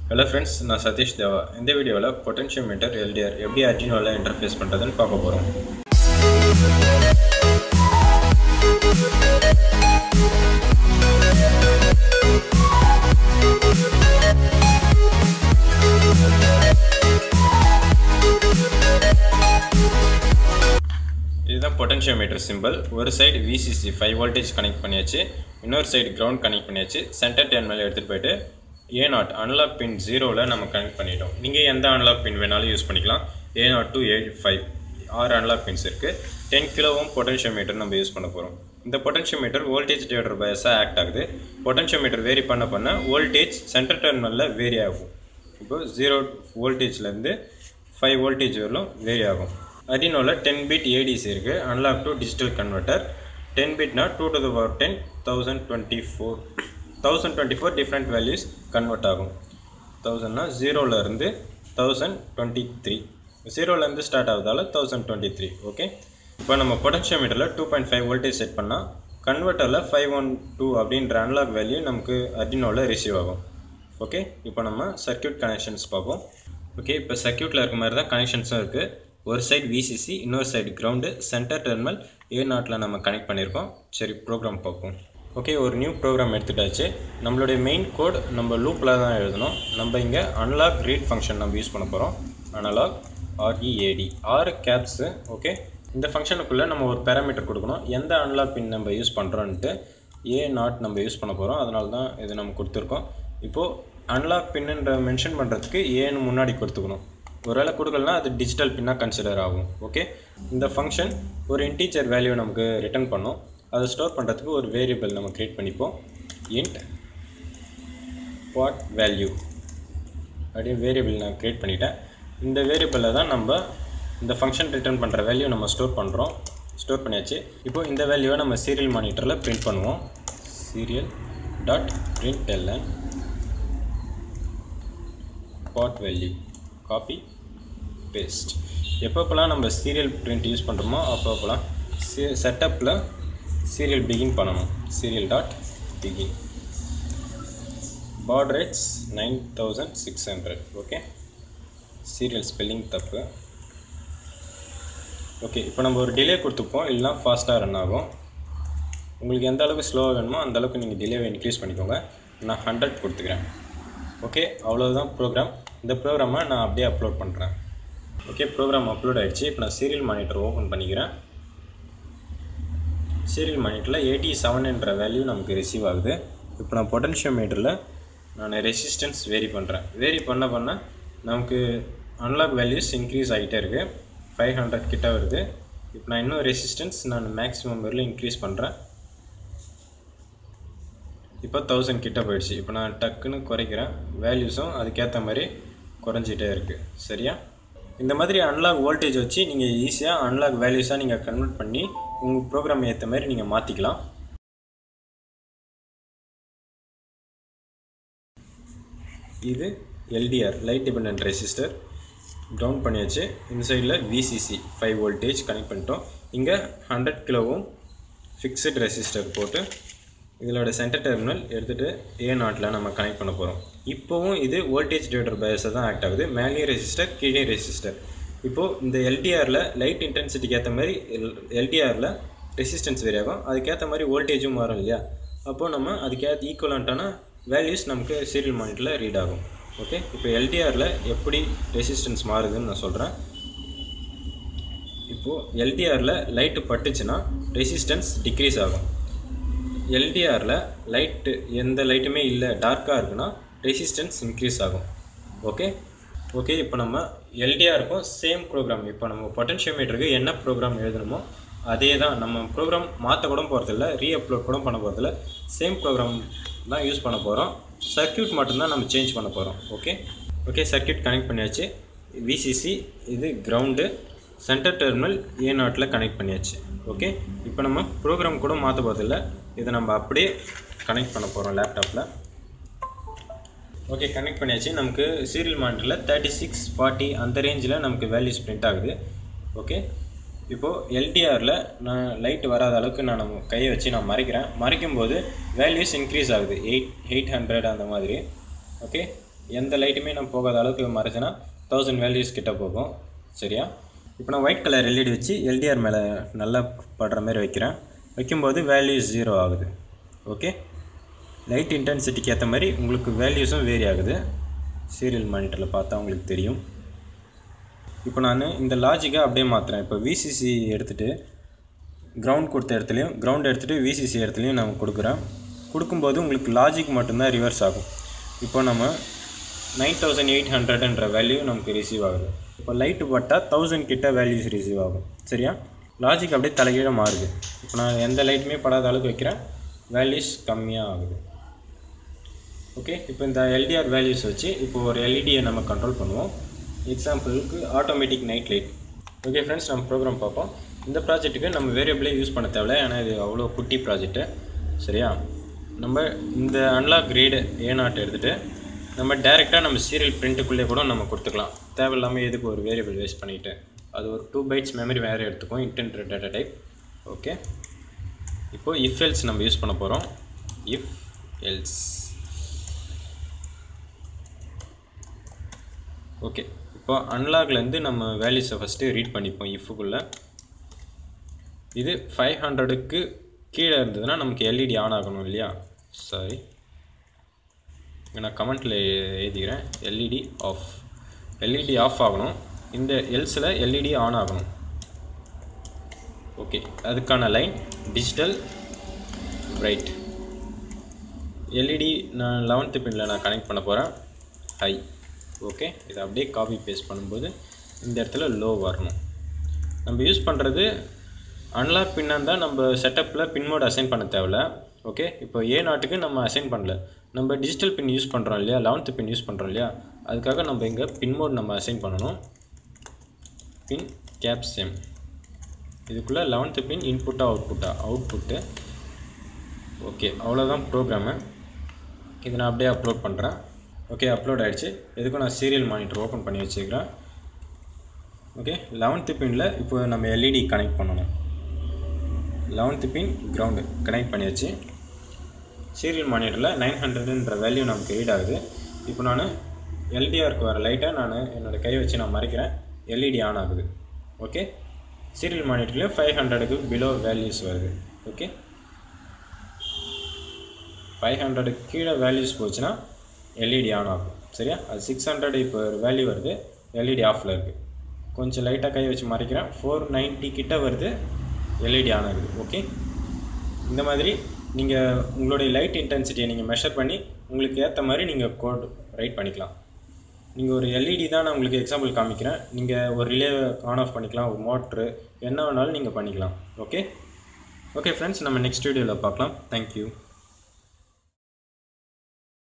hello friends நான் சதீஷ் தேவா இந்த வீடியோவில் பொட்டன்ஷியோமீட்டர் எல்டிஆர் எப்படி அர்டினோவில் இன்டர்ஃபேஸ் பண்ணுறதுன்னு பார்க்க போகிறோம் இதுதான் பொட்டன்ஷியோமீட்டர் சிம்பிள் ஒரு side VCC five voltage connect பண்ணியாச்சு இன்னொரு சைடு கிரவுண்ட் கனெக்ட் பண்ணியாச்சு சென்டர் டெர்மினல் எடுத்துகிட்டு போயிட்டு ஏ நாட் அன்லாக் பின் ஜீரோவில் நம்ம கனெக்ட் பண்ணிட்டோம் நீங்கள் எந்த அன்லாக் பின் வேணாலும் யூஸ் பண்ணிக்கலாம் A naught two eight five ஆறு அன்லாக் பின்ஸ் இருக்குது டென் கிலோவும் பொட்டன்ஷியோமீட்டர் நம்ம யூஸ் பண்ண போகிறோம் இந்த பொட்டன்ஷியோமீட்டர் வோல்டேஜ் டிவைடர் பயஸாக ஆக்ட் ஆகுது பொட்டன்ஷியோமீட்டர் வேரி பண்ண பண்ண வோல்டேஜ் சென்டர் டெர்மினலில் வேரி ஆகும் இப்போ ஜீரோ வோல்டேஜ்லேருந்து ஃபைவ் வோல்டேஜ் வரலும் வேரி ஆகும் அடினோவில் டென் பிட் ஏடிசி இருக்குது analog to digital converter ten பிட்னா two to the power ten thousand twenty four thousand twenty four different values convert ஆகும் தௌசண்ட்னா ஜீரோலேருந்து தௌசண்ட் டுவெண்ட்டி த்ரீ ஜீரோலேருந்து ஸ்டார்ட் ஆகுதால தௌசண்ட் டுவெண்ட்டி த்ரீ ஓகே இப்போ நம்ம பொட்டன்ஷியோமீட்டரில் two point five voltage set பண்ணால் கன்வெர்ட்டரில் ஃபைவ் ஒன் டூ அப்படின்ற அன்லாக் வேல்யூ நமக்கு அர்டினோவில் ரிசீவ் ஆகும் ஓகே இப்போ நம்ம சர்க்கியூட் கனெக்ஷன்ஸ் பார்ப்போம் ஓகே இப்போ சர்க்கியூட்டில் இருக்க மாதிரி தான் கனெக்ஷன்ஸும் இருக்குது ஒரு சைடு விசிசி இன்னொரு side ground centre terminal A நாட்டில் நம்ம கனெக்ட் பண்ணியிருக்கோம் சரி ப்ரோக்ராம் பார்ப்போம் ஓகே ஒரு நியூ ப்ரோக்ராம் எடுத்துட்டாச்சு நம்மளுடைய மெயின் கோட் நம்ம லூப்பில் தான் எழுதணும் நம்ம இங்கே அன்லாக் ரீட் ஃபங்க்ஷன் நம்ம யூஸ் பண்ண போகிறோம் அனலாக் ஆர்இஏடி ஆறு கேப்ஸு ஓகே இந்த ஃபங்க்ஷனுக்குள்ளே நம்ம ஒரு பேராமீட்டர் கொடுக்கணும் எந்த அன்லாக் பின் நம்ம யூஸ் பண்ணுறோன்ட்டு ஏ நாட் நம்ம யூஸ் பண்ண போகிறோம் அதனால தான் இது நம்ம கொடுத்துருக்கோம் இப்போது அன்லாக் பின்னுன்ற மென்ஷன் பண்ணுறதுக்கு ஏன்னு முன்னாடி கொடுத்துக்கணும் ஒருவேளை கொடுக்கலனா அது டிஜிட்டல் பின்னாக கன்சிடர் ஆகும் ஓகே இந்த ஃபங்க்ஷன் ஒரு இன்டீஜர் வேல்யூ நமக்கு ரிட்டர்ன் பண்ணும் அதை ஸ்டோர் பண்ணுறதுக்கு ஒரு வேரியபிள் நம்ம க்ரியேட் பண்ணிப்போம் இன்ட் வாட் வேல்யூ அப்படியே வேரியபிள் நான் க்ரியேட் பண்ணிட்டேன் இந்த வேரியபிளில் தான் நம்ம இந்த ஃபங்க்ஷன் ரிட்டர்ன் பண்ணுற வேல்யூ நம்ம ஸ்டோர் பண்ணுறோம் ஸ்டோர் பண்ணியாச்சு இப்போ இந்த வேல்யூவை நம்ம சீரியல் மானிட்டரில் பிரிண்ட் பண்ணுவோம் serial dot print L N pot value copy paste எப்பப்போலாம் நம்ம சீரியல் பிரிண்ட் யூஸ் பண்ணுறோமோ அப்பப்போலாம் சி செட்டப்பில் சீரியல் பிகின் பண்ணணும் serial dot begin baud rates nine thousand six hundred okay serial spelling தப்பு ஓகே இப்போ நம்ம ஒரு டிலே கொடுத்துப்போம் இல்லைனா ஃபாஸ்ட்டாக ரன் ஆகும் உங்களுக்கு எந்த அளவுக்கு ஸ்லோவாக வேணுமோ அந்த அளவுக்கு நீங்கள் டிலேவை இன்க்ரீஸ் பண்ணிக்கோங்க நான் ஹண்ட்ரட் கொடுத்துக்கிறேன் ஓகே அவ்வளோதான் ப்ரோக்ராம் இந்த ப்ரோக்ராமை நான் அப்படியே அப்லோட் பண்ணுறேன் ஓகே ப்ரோக்ராம் அப்லோட் ஆகிடுச்சு இப்போ நான் சீரியல் மானிட்டர் ஓப்பன் பண்ணிக்கிறேன் சீரியல் மானிட்டரில் எயிட்டி செவன்ன்ற வேல்யூ நமக்கு ரிசீவ் ஆகுது இப்போ நான் பொட்டன்ஷியோமீட்டரில் நான் ரெசிஸ்டன்ஸ் வேரி பண்ணுறேன் வேரி பண்ண பண்ண நமக்கு அன்லாக் வேல்யூஸ் இன்க்ரீஸ் ஆகிட்டே இருக்குது ஃபைவ் ஹண்ட்ரட் கிட்ட வருது இப்போ நான் இன்னும் ரெசிஸ்டன்ஸ் நான் மேக்ஸிமம் வரல இன்க்ரீஸ் பண்ணுறேன் இப்போ தௌசண்ட் கிட்ட போயிடுச்சு இப்போ நான் டக்குன்னு குறைக்கிறேன் வேல்யூஸும் அதுக்கேற்ற மாதிரி குறைஞ்சிட்டே இருக்குது சரியா இந்த மாதிரி அன்லாக் வோல்டேஜ் வச்சு நீங்கள் ஈஸியாக அன்லாக் வேல்யூஸாக நீங்கள் கன்வெர்ட் பண்ணி உங்கள் ப்ரோக்ராம் ஏற்ற மாதிரி நீங்கள் மாற்றிக்கலாம் இது LDR light depend resistor down பண்ணியாச்சு இந்த சைடில் விசிசி ஃபைவ் வோல்டேஜ் கனெக்ட் பண்ணிட்டோம் இங்கே ஹண்ட்ரட் கிலோவும் ஃபிக்ஸட் ரெசிஸ்டர் போட்டு இதோட சென்டர் டெர்மினல் எடுத்துகிட்டு ஏ நாட்டில் நம்ம கனெக்ட் பண்ண போகிறோம் இப்போவும் இது வோல்டேஜ் டிவைடர் பயஸாக தான் ஆக்ட் ஆகுது மேலேயும் ரெசிஸ்டர் கீழே ரெசிஸ்டர் இப்போது இந்த எல்டிஆரில் லைட் இன்டென்சிட்டிக்கு ஏற்ற மாதிரி எல் எல்டிஆரில் ரெசிஸ்டன்ஸ் வேரி ஆகும் அதுக்கேற்ற மாதிரி வோல்டேஜும் மாறும் இல்லையா அப்போது நம்ம அதுக்கேற்ற ஈக்குவலண்ட்டான வேல்யூஸ் நமக்கு சீரியல் மானிட்டரில் ரீட் ஆகும் ஓகே இப்போ எல்டிஆரில் எப்படி ரெசிஸ்டன்ஸ் மாறுதுன்னு நான் சொல்கிறேன் இப்போது எல்டிஆரில் லைட்டு பட்டுச்சுன்னா ரெசிஸ்டன்ஸ் டிக்ரீஸ் ஆகும் எல்டிஆரில் லைட்டு எந்த லைட்டுமே இல்லை டார்க்காக இருக்குன்னா ரெசிஸ்டன்ஸ் இன்க்ரீஸ் ஆகும் ஓகே ஓகே இப்போ நம்ம எல்டிஆருக்கும் சேம் ப்ரோக்ராம் இப்போ நம்ம பொட்டன்ஷியோமீட்டருக்கு என்ன ப்ரோக்ராம் எழுதணுமோ அதே தான் நம்ம ப்ரோக்ராம் மாற்ற கூட போகிறதில்ல ரீ அப்லோட் கூட பண்ண போகிறதில்ல சேம் ப்ரோக்ராம் தான் யூஸ் பண்ண போகிறோம் சர்க்கியூட் மட்டும்தான் நம்ம சேஞ்ச் பண்ண போகிறோம் ஓகே ஓகே சர்க்கியூட் கனெக்ட் பண்ணியாச்சு விசிசி இது கிரவுண்டு சென்டர் டெர்மினல் ஏ நாட்டில் கனெக்ட் பண்ணியாச்சு ஓகே இப்போ நம்ம ப்ரோக்ராம் கூட மாற்ற போகிறதில்ல இதை நம்ம அப்படியே கனெக்ட் பண்ண போகிறோம் லேப்டாப்பில் ஓகே கனெக்ட் பண்ணியாச்சு நமக்கு சீரியல் மானிட்டரில் தேர்ட்டி சிக்ஸ் ஃபார்ட்டி அந்த ரேஞ்சில் நமக்கு வேல்யூஸ் பிரிண்ட் ஆகுது ஓகே இப்போது எல்டிஆரில் நான் லைட் வராத அளவுக்கு நான் நம்ம கையை வச்சு நான் மறைக்கிறேன் மறைக்கும் போது வேல்யூஸ் இன்க்ரீஸ் ஆகுது எயிட் எயிட் ஹண்ட்ரட் அந்த மாதிரி ஓகே எந்த லைட்டுமே நம்ம போகாத அளவுக்கு மறைச்சேன்னா தௌசண்ட் வேல்யூஸ் கிட்ட போகும் சரியா இப்போ நான் ஒயிட் கலர் எல்இடி வச்சு எல்டிஆர் மேலே நல்லா படுற மாதிரி வைக்கிறேன் வைக்கும்போது வேல்யூஸ் ஜீரோ ஆகுது ஓகே லைட் இன்டென்சிட்டிக்கு ஏற்ற மாதிரி உங்களுக்கு வேல்யூஸும் வேரி ஆகுது சீரியல் மானிட்டரில் பார்த்தா உங்களுக்கு தெரியும் இப்போ நான் இந்த லாஜிக்கை அப்படியே மாற்றுறேன் இப்போ விசிசி எடுத்துகிட்டு கிரவுண்ட் கொடுத்த இடத்துலையும் கிரவுண்ட் எடுத்துகிட்டு விசிசி இடத்துலையும் நம்ம கொடுக்குறேன் கொடுக்கும்போது உங்களுக்கு லாஜிக் மட்டும்தான் ரிவர்ஸ் ஆகும் இப்போ நம்ம நைன் தௌசண்ட் எயிட் ஹண்ட்ரட்ன்ற வேல்யூ நமக்கு ரிசீவ் ஆகுது இப்போ லைட்டு பட்டால் தௌசண்ட் கிட்ட வேல்யூஸ் ரிசீவ் ஆகும் சரியா லாஜிக் அப்படியே தலைகீழ மாறுது இப்போ நான் எந்த லைட்டுமே படாத அளவுக்கு வைக்கிறேன் வேல்யூஸ் கம்மியாக ஆகுது ஓகே இப்போ இந்த எல்டிஆர் வேல்யூஸ் வச்சு இப்போ ஒரு எல்இடியை நம்ம கண்ட்ரோல் பண்ணுவோம் எக்ஸாம்பிளுக்கு automatic night light okay friends நம்ம ப்ரோக்ராம் பார்ப்போம் இந்த ப்ராஜெக்ட்டுக்கு நம்ம வேரியபிளே யூஸ் பண்ண தேவையில்ல ஏன்னா இது அவ்வளோ குட்டி ப்ராஜெக்ட்டு சரியா நம்ம இந்த அன்லாக் ரீடு ஏ நாட் எடுத்துகிட்டு நம்ம டேரெக்டாக நம்ம சீரியல் பிரிண்ட்டுக்குள்ளே கூட நம்ம கொடுத்துக்கலாம் தேவையில்லாமல் எதுக்கு ஒரு வேரியபிள் வேஸ்ட் பண்ணிவிட்டு அது ஒரு டூ பைட்ஸ் மெமரி வேறு எடுத்துக்கும் இன்டென்ட் டேட்டா டைப் ஓகே இப்போது இஃப் எல்ஸ் நம்ம யூஸ் பண்ண போகிறோம் இஃப் எல்ஸ் ஓகே இப்போ அன்லாக்லேருந்து நம்ம வேல்யூஸை ஃபஸ்ட்டு ரீட் பண்ணிப்போம் இஃபுக்குள்ளே இது ஃபைவ் ஹண்ட்ரடுக்கு கீழே இருந்ததுன்னா நமக்கு எல்இடி ஆன் ஆகணும் இல்லையா சாரி இங்கே நான் கமெண்ட்டில் எழுதிக்கிறேன் எல்இடி ஆஃப் எல்இடி ஆஃப் ஆகணும் இந்த எல்ஸில் எல்இடி ஆன் ஆகணும் ஓகே அதுக்கான லைன் டிஜிட்டல் பிரைட் எல்இடி நான் லெவன்த்து பின்னில் நான் கனெக்ட் பண்ண போகிறேன் ஹை ஓகே இதை அப்படியே காப்பி பேஸ்ட் பண்ணும்போது இந்த இடத்துல லோ வரணும் நம்ம யூஸ் பண்ணுறது அன்லாக் பின்னாக தான் நம்ம செட்டப்பில் பின் மோட் அசைன் பண்ண தேவையில்ல ஓகே இப்போ ஏ நாட்டுக்கு நம்ம அசைன் பண்ணல நம்ம டிஜிட்டல் பின் யூஸ் பண்ணுறோம் இல்லையா லெவன்த்து பின் யூஸ் பண்ணுறோம் இல்லையா அதுக்காக நம்ம இங்கே பின் மோட் நம்ம அசைன் பண்ணணும் பின் கேப் சேம் இதுக்குள்ளே லெவன்த்து பின் இன்புட்டா அவுட்புட்டா அவுட்புட்டு ஓகே அவ்வளோதான் ப்ரோக்ராமு இதை நான் அப்படியே அப்லோட் பண்ணுறேன் ஓகே அப்லோட் ஆகிடுச்சு எதுக்கும் நான் சீரியல் மானிட்டர் ஓப்பன் பண்ணி வச்சுக்கிறேன் ஓகே லெவன்த்து பின்னில் இப்போ நம்ம எல்இடி கனெக்ட் பண்ணணும் லெவன்த்து பின் கிரவுண்டு கனெக்ட் பண்ணியாச்சு சீரியல் மானிட்டரில் நைன் ஹண்ட்ரடுன்ற வேல்யூ நமக்கு ரீட் ஆகுது இப்போ நான் எல்டிஆருக்கு வர லைட்டை நான் என்னோடய கை வச்சு நான் மறைக்கிறேன் எல்இடி ஆன் ஆகுது ஓகே சீரியல் மானிட்டர்லேயும் ஃபைவ் ஹண்ட்ரடுக்கு பிலோ வேல்யூஸ் வருது ஓகே ஃபைவ் ஹண்ட்ரடுக்கு கீழே வேல்யூஸ் போச்சுன்னா எல்இடி ஆன் ஆகும் சரியா அது சிக்ஸ் ஹண்ட்ரட் இப்போ வேல்யூ வருது எல்இடி ஆஃபில் இருக்குது கொஞ்சம் லைட்டாக கை வச்சு மறைக்கிறேன் ஃபோர் நைன்ட்டி கிட்ட வருது எல்இடி ஆன் ஆகுது ஓகே இந்த மாதிரி நீங்கள் உங்களுடைய லைட் இன்டென்சிட்டியை நீங்கள் மெஷர் பண்ணி உங்களுக்கு ஏற்ற மாதிரி நீங்கள் கோட் ரைட் பண்ணிக்கலாம் நீங்கள் ஒரு எல்இடி தான் நான் உங்களுக்கு எக்ஸாம்பிள் காமிக்கிறேன் நீங்கள் ஒரு ரிலே ஆன் ஆஃப் பண்ணிக்கலாம் ஒரு மோட்ரு என்ன வேணாலும் நீங்கள் பண்ணிக்கலாம் ஓகே ஓகே ஃப்ரெண்ட்ஸ் நம்ம நெக்ஸ்ட் வீடியோவில் பார்க்கலாம் தேங்க்யூ